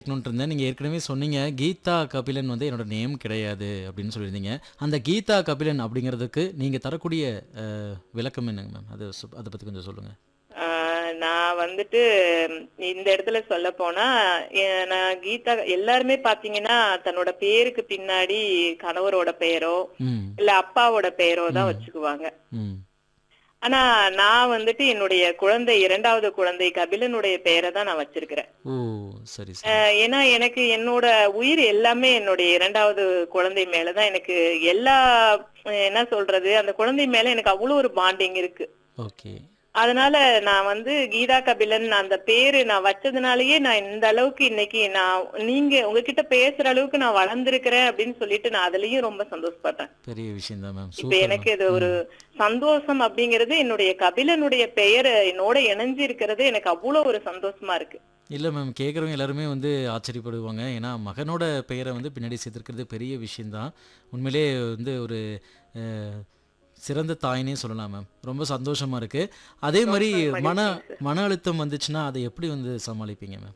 கேட்கணுன்ட்டு இருந்தேன். நீங்க ஏற்கனவே சொன்னீங்க, கீதா கபிலன் வந்து என்னோட நேம் கிடையாது அப்படின்னு சொல்லியிருந்தீங்க. அந்த கீதா கபிலன் அப்படிங்கிறதுக்கு நீங்க தரக்கூடிய அ விளக்கம் என்னங்க மேம்? அத சொ அத பத்தி கொஞ்சம் சொல்லுங்க. ஆ, நான் வந்துட்டு இந்த இடத்துல சொல்ல போனா எ- நான் கீதா எல்லாருமே பாத்தீங்கன்னா தன்னோட பேருக்கு பின்னாடி கணவரோட பெயரோ ம். இல்ல அப்பாவோட பெயரோ தான் ம். வச்சுக்குவாங்க ம். ஆனா நான் வந்துட்டு என்னுடைய குழந்தை இரண்டாவது குழந்தை கபிலனுடைய பெயரை தான் நான் வச்சிருக்கிறேன் ஓ! சரி, சரி. அஹ் ஏன்னா எனக்கு என்னோட உயிர் எல்லாமே என்னுடைய இரண்டாவது குழந்தை மேலதான் எனக்கு எல்லா அஹ் என்ன சொல்றது அந்த குழந்தை மேல எனக்கு அவ்வளவு ஒரு பாண்டிங் இருக்கு ஓகே. அதனால நான் வந்து கீதா கபிலன் அந்த பேரு நான் வச்சதுனாலயே நான் இந்த அளவுக்கு இன்னைக்கு நான் நீங்க உங்ககிட்ட பேசுற அளவுக்கு நான் வளர்ந்திருக்கிறேன் அப்படின்னு சொல்லிட்டு நான் அதுலயும் ரொம்ப சந்தோஷப்படுறேன் பெரிய விஷயம் தான் மேம். இப்ப சூப்பர் எனக்கு மேம். இது ஒரு ம். சந்தோஷம் அப்படிங்கிறது என்னுடைய கபிலனுடைய பெயர் என்னோட இணைஞ்சு இருக்கிறது எனக்கு அவ்வளவு ஒரு சந்தோஷமா இருக்கு இல்ல மேம். கேட்குறவங்க எல்லாருமே வந்து ஆச்சரியப்படுவாங்க. ஏன்னா மகனோட பெயரை வந்து பின்னாடி சேர்த்திருக்கிறது பெரிய விஷயம் தான். உண்மையிலேயே வந்து ஒரு அ சிறந்த தாய்னே சொல்லலாம் மேம். ரொம்ப சந்தோஷமா இருக்கு. அதே மாரி ரொம்ப மன மகிழ்ச்சிங்க சார் மன அழுத்தம் வந்துச்சுன்னா, அதை எப்படி வந்து சமாளிப்பீங்க மேம்?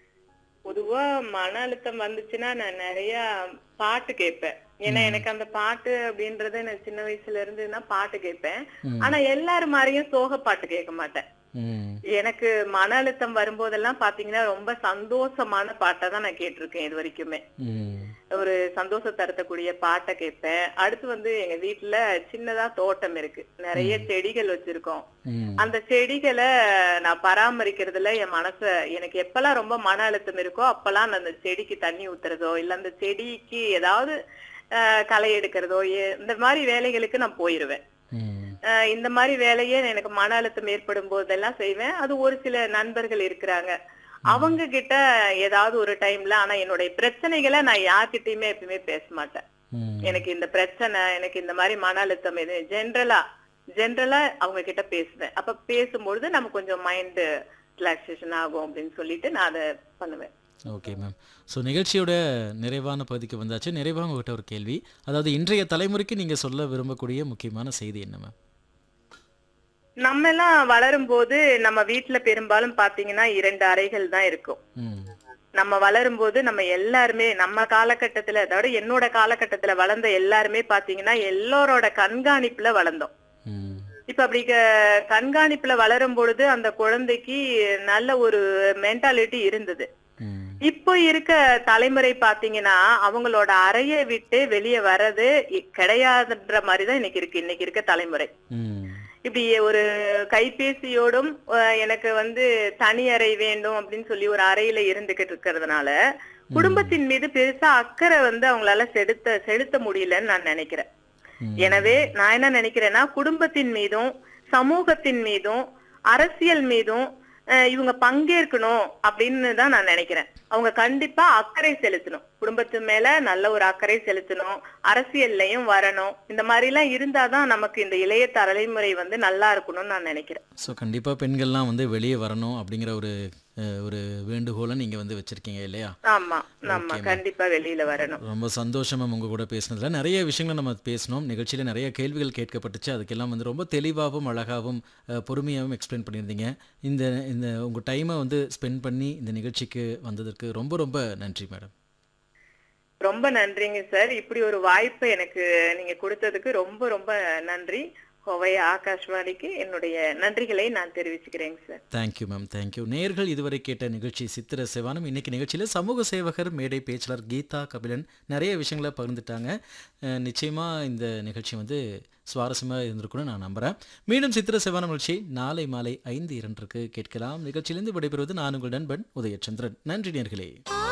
பொதுவா மன அழுத்தம் வந்துச்சுன்னா நான் நிறைய பாட்டு கேட்பேன் ஏன்னா ம். எனக்கு அந்த பாட்டு அப்படின்றது நான் சின்ன வயசுல இருந்து நான் பாட்டு கேட்பேன் ம். ஆனா எல்லாரும் மாதிரியும் சோக பாட்டு கேட்க மாட்டேன் ம். எனக்கு மன அழுத்தம் வரும்போதெல்லாம் பாத்தீங்கன்னா ரொம்ப சந்தோஷமான பாட்டை தான் நான் கேட்டிருக்கேன் இது வரைக்குமே ம். ஒரு சந்தோஷம் தரத்தக்கூடிய பாட்டை கேட்பேன் அடுத்து வந்து எங்க வீட்டுல சின்னதா தோட்டம் இருக்கு நிறைய ம். செடிகள் வச்சிருக்கோம் ம். அந்த செடிகளை நான் பராமரிக்கிறதுல என் மனச எனக்கு எப்பெல்லாம் ரொம்ப மன அழுத்தம் இருக்கோ அப்பெல்லாம் நான் அந்த செடிக்கு தண்ணி ஊத்துறதோ இல்ல அந்த செடிக்கு ஏதாவது அஹ், களை எடுக்கிறதோ எ- இந்த மாதிரி வேலைகளுக்கு நான் போயிருவேன் ம். அஹ், இந்த மாதிரி வேலையே எனக்கு மன அழுத்தம் ஏற்படும் போதெல்லாம் செய்வேன் அது ஒரு சில நண்பர்கள் இருக்கிறாங்க ம். அவங்க கிட்ட ஏதாவது ஒரு டைம்ல ஆனா என்னுடைய பிரச்சனைகளை நான் யார்கிட்டயுமே எப்பயுமே பேச மாட்டேன் ம். எனக்கு இந்த பிரச்சனை எனக்கு இந்த மாதிரி மன அழுத்தம் இது ஜென்ரலா ஜென்ரலா அவங்க கிட்ட பேசுவேன் அப்ப பேசும்பொழுது நம்ம கொஞ்சம் மைண்ட் ரிலாக்ஸேஷன் ஆகும் அப்படின்னு சொல்லிட்டு நான் அதை பண்ணுவேன் ஓகே மேம். ஸோ நிகழ்ச்சியோட நிறைவான பகுதிக்கு வந்தாச்சு. நிறைவா உங்ககிட்ட ஒரு கேள்வி. அதாவது இன்றைய தலைமுறைக்கு நீங்க சொல்ல விரும்பக்கூடிய முக்கியமான செய்தி என்ன மேம்? நம்ம எல்லாம் வளரும் போது நம்ம வீட்டுல பெரும்பாலும் பாத்தீங்கன்னா இரண்டு அறைகள் தான் இருக்கும் ம். நம்ம வளரும் போது நம்ம எல்லாருமே நம்ம காலகட்டத்துல அதாவது என்னோட காலகட்டத்துல வளர்ந்த எல்லாருமே பாத்தீங்கன்னா எல்லாரோட கண்காணிப்புல வளர்ந்தோம் ம். இப்ப அப்படி க- கண்காணிப்புல வளரும் பொழுது அந்த குழந்தைக்கு நல்ல ஒரு மென்டாலிட்டி இருந்தது ம். இப்போ இருக்க தலைமுறை பாத்தீங்கன்னா அவங்களோட அறையை விட்டு வெளியே வர்றது இ- கிடையாதுன்ற மாதிரிதான் இன்னைக்கு இருக்கு இன்னைக்கு இருக்க தலைமுறை ம். இப்படி ஒரு கைபேசியோடும் அஹ், எனக்கு வந்து தனி அறை வேண்டும் அப்படின்னு சொல்லி ஒரு அறையில இருந்துகிட்டு இருக்கிறதுனால ம். குடும்பத்தின் மீது பெருசா அக்கறை வந்து அவங்களால செலுத்த செலுத்த முடியலன்னு நான் நினைக்கிறேன் ம். எனவே நான் என்ன நினைக்கிறேன்னா குடும்பத்தின் மீதும் சமூகத்தின் மீதும் அரசியல் மீதும் அஹ், இவங்க பங்கேற்கணும் அப்படின்னு தான் நான் நினைக்கிறேன் அவங்க கண்டிப்பா அக்கறை செலுத்தணும் குடும்பத்து மேல நல்ல ஒரு அக்கறை செலுத்தணும் அரசியல்லையும் வரணும் இந்த மாதிரி எல்லாம் இருந்தாதான் நமக்கு இந்த இளைய தலைமுறை வந்து நல்லா இருக்கணும்னு நான் நினைக்கிறேன் ஸோ கண்டிப்பா பெண்கள்லாம் வந்து வெளியே வரணும் அப்படிங்கிற ஒரு அ, ஒரு வேண்டுகோளை நீங்க வந்து வச்சிருக்கீங்க இல்லையா? ஆமா நம்ம ஓகே மேம். கண்டிப்பா வெளியில வரணும் ரொம்ப சந்தோஷம் மேம் உங்க கூட பேசினதுல. நிறைய விஷயங்களை நம்ம பேசினோம். நிகழ்ச்சியில நிறைய கேள்விகள் கேட்கப்பட்டுச்சு. அதுக்கெல்லாம் வந்து ரொம்ப தெளிவாகவும், அழகாகவும், அ, பொறுமையாகவும் எக்ஸ்பிளைன் பண்ணியிருந்தீங்க. இந்த இந்த உங்க டைமை வந்து ஸ்பெண்ட் பண்ணி இந்த நிகழ்ச்சிக்கு வந்ததற்கு ரொம்ப ரொம்ப நன்றி மேடம். ரொம்ப நன்றிங்க சார் இப்படி ஒரு வாய்ப்பு எனக்கு நீங்க கொடுத்ததுக்கு ரொம்ப ரொம்ப நன்றி கோவை ஆகாஷ்வாணிக்கு என்னுடைய நன்றிகளை நான் தெரிவிச்சுக்கிறேங்க சார் தேங்க்யூ மேம் தேங்க்யூ நேர்கள் இதுவரை கேட்ட நிகழ்ச்சி சித்திர சிவானம் இன்னைக்கு நிகழ்ச்சியில் சமூக சேவகர் மேடை பேச்சாளர் கீதா கபிலன் நிறைய விஷயங்களை பகிர்ந்துட்டாங்க அஹ் நிச்சயமா இந்த நிகழ்ச்சி வந்து சுவாரஸ்யமாக இருந்திருக்கும்னு நான் நம்புகிறேன் மீண்டும் சித்திர சிவானம் நிகழ்ச்சி நாளை மாலை ஐந்து இரண்டுக்கு கேட்கலாம் நிகழ்ச்சியிலிருந்து விடைபெறுவது நான் உங்கள் நண்பன் உதயச்சந்திரன் நன்றி நேர்களே